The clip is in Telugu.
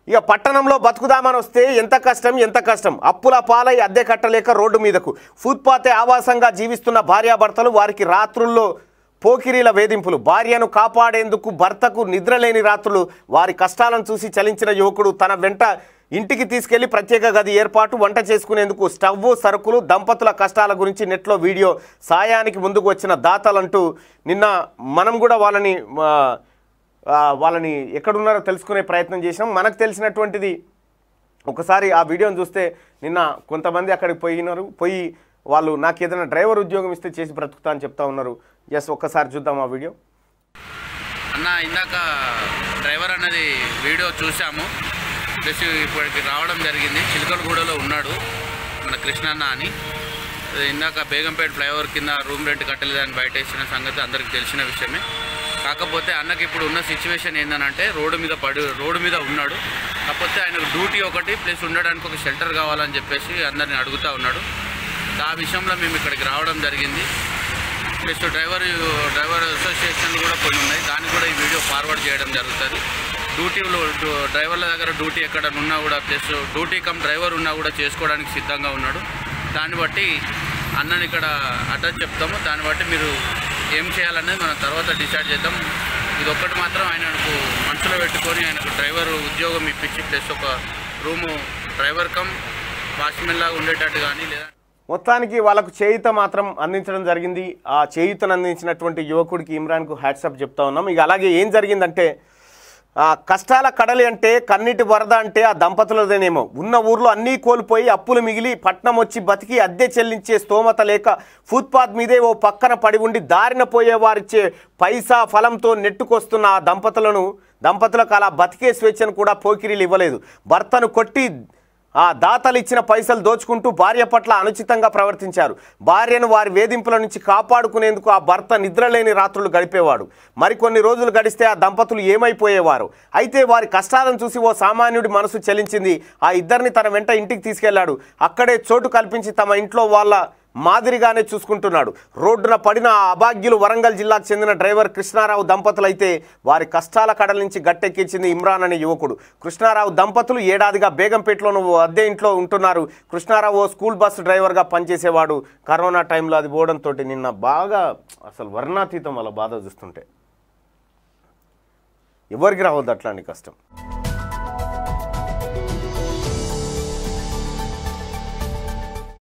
ఇక పట్టణంలో బతుకుదామని వస్తే ఎంత కష్టం ఎంత కష్టం అప్పుల పాలై అద్దె కట్టలేక రోడ్డు మీదకు ఫుట్పాతే ఆవాసంగా జీవిస్తున్న భార్యాభర్తలు వారికి రాత్రుల్లో పోకిరీల వేధింపులు భార్యను కాపాడేందుకు భర్తకు నిద్రలేని రాత్రులు వారి కష్టాలను చూసి చలించిన యువకుడు తన వెంట ఇంటికి తీసుకెళ్లి ప్రత్యేక గది ఏర్పాటు వంట చేసుకునేందుకు స్టవ్ సరుకులు దంపతుల కష్టాల గురించి నెట్లో వీడియో సాయానికి ముందుకు వచ్చిన దాతలంటూ నిన్న మనం కూడా వాళ్ళని ఆ, ఆ, వాళ్ళని ఎక్కడున్నారో తెలుసుకునే ప్రయత్నం చేసినాం మనకు తెలిసినటువంటిది ఒకసారి ఆ వీడియోని చూస్తే నిన్న కొంతమంది అక్కడికి పోయినారు పోయి వాళ్ళు నాకు ఏదైనా డ్రైవర్ ఉద్యోగం ఇస్తే చేసి బ్రతుకుతా అని చెప్తా ఉన్నారు ఎస్ ఒక్కసారి చూద్దాం ఆ వీడియో అన్న ఇందాక డ్రైవర్ అన్నది వీడియో చూసాము ప్లస్ ఇప్పటికి రావడం జరిగింది చిలకలగూడలో ఉన్నాడు మన కృష్ణన్న అని అది ఇందాక బేగంపేట ఫ్లైఓవర్ కింద రూమ్ రెంట్ కట్టలేదని బయట వేసిన సంగతి అందరికీ తెలిసిన విషయమే కాకపోతే అన్నకి ఇప్పుడు ఉన్న సిచ్యువేషన్ ఏంటంటే రోడ్డు మీద పడి రోడ్డు మీద ఉన్నాడు కాకపోతే ఆయనకు డ్యూటీ ఒకటి ప్లస్ ఉండడానికి ఒక షెల్టర్ కావాలని చెప్పేసి అందరిని అడుగుతూ ఉన్నాడు ఆ విషయంలో మేము ఇక్కడికి రావడం జరిగింది ప్లస్ డ్రైవర్ డ్రైవర్ అసోసియేషన్లు కూడా కొన్ని ఉన్నాయి దాన్ని కూడా ఈ వీడియో ఫార్వర్డ్ చేయడం జరుగుతుంది డ్యూటీలో డ్యూ- డ్రైవర్ల దగ్గర డ్యూటీ ఎక్కడ ఉన్నా కూడా ప్లస్ డ్యూటీ కమ్ డ్రైవర్ ఉన్నా కూడా చేసుకోవడానికి సిద్ధంగా ఉన్నాడు దాన్ని బట్టి అన్నని ఇక్కడ అడ్రస్ చెప్తాము దాన్ని బట్టి మీరు ఏం చేయాలనేది మనం తర్వాత డిసైడ్ చేద్దాం ఇది ఒక్కటి మాత్రం ఆయనకు మనసులో పెట్టుకొని ఆయనకు డ్రైవర్ ఉద్యోగం ఇప్పించి ప్లస్ ఒక రూము డ్రైవర్ కమ్ వాచ్మెన్ లాగా ఉండేటట్టు కానీ లేదా మొత్తానికి వాళ్ళకు చేయుత మాత్రం అందించడం జరిగింది ఆ చేయుతను అందించినటువంటి యువకుడికి ఇమ్రాన్కు హ్యాట్సప్ చెప్తా ఉన్నాం ఇక అలాగే ఏం జరిగిందంటే ఆ కష్టాల కడలి అంటే కన్నీటి వరద అంటే ఆ దంపతులదేనేమో ఉన్న ఊర్లో అన్నీ కోల్పోయి అప్పులు మిగిలి పట్నం వచ్చి బతికి అద్దె చెల్లించే స్తోమత లేక ఫుట్పాత్ మీదే ఓ పక్కన పడి ఉండి దారిన పోయే వారిచ్చే పైసా ఫలంతో నెట్టుకొస్తున్న ఆ దంపతులను దంపతులకు అలా బతికే స్వేచ్ఛను కూడా పోకిరీలు ఇవ్వలేదు భర్తను కొట్టి ఆ దాతలు ఇచ్చిన పైసలు దోచుకుంటూ భార్య పట్ల అనుచితంగా ప్రవర్తించారు భార్యను వారి వేధింపుల నుంచి కాపాడుకునేందుకు ఆ భర్త నిద్రలేని రాత్రులు గడిపేవాడు మరికొన్ని రోజులు గడిస్తే ఆ దంపతులు ఏమైపోయేవారు అయితే వారి కష్టాలను చూసి ఓ సామాన్యుడి మనసు చలించింది ఆ ఇద్దరిని తన వెంట ఇంటికి తీసుకెళ్లాడు అక్కడే చోటు కల్పించి తమ ఇంట్లో వాళ్ళ మాదిరిగానే చూసుకుంటున్నాడు రోడ్డున పడిన ఆ అభాగ్యులు వరంగల్ జిల్లాకు చెందిన డ్రైవర్ కృష్ణారావు దంపతులైతే వారి కష్టాల కడల నుంచి గట్టెక్కించింది ఇమ్రాన్ అనే యువకుడు కృష్ణారావు దంపతులు ఏడాదిగా బేగంపేటలోని ఓ అద్దె ఇంట్లో ఉంటున్నారు కృష్ణారావు ఓ స్కూల్ బస్సు డ్రైవర్గా పనిచేసేవాడు కరోనా టైంలో అది పోవడంతో నిన్న బాగా అసలు వర్ణాతీతం వాళ్ళ బాధ చూస్తుంటే ఎవరికి రావద్దు అట్లాంటి కష్టం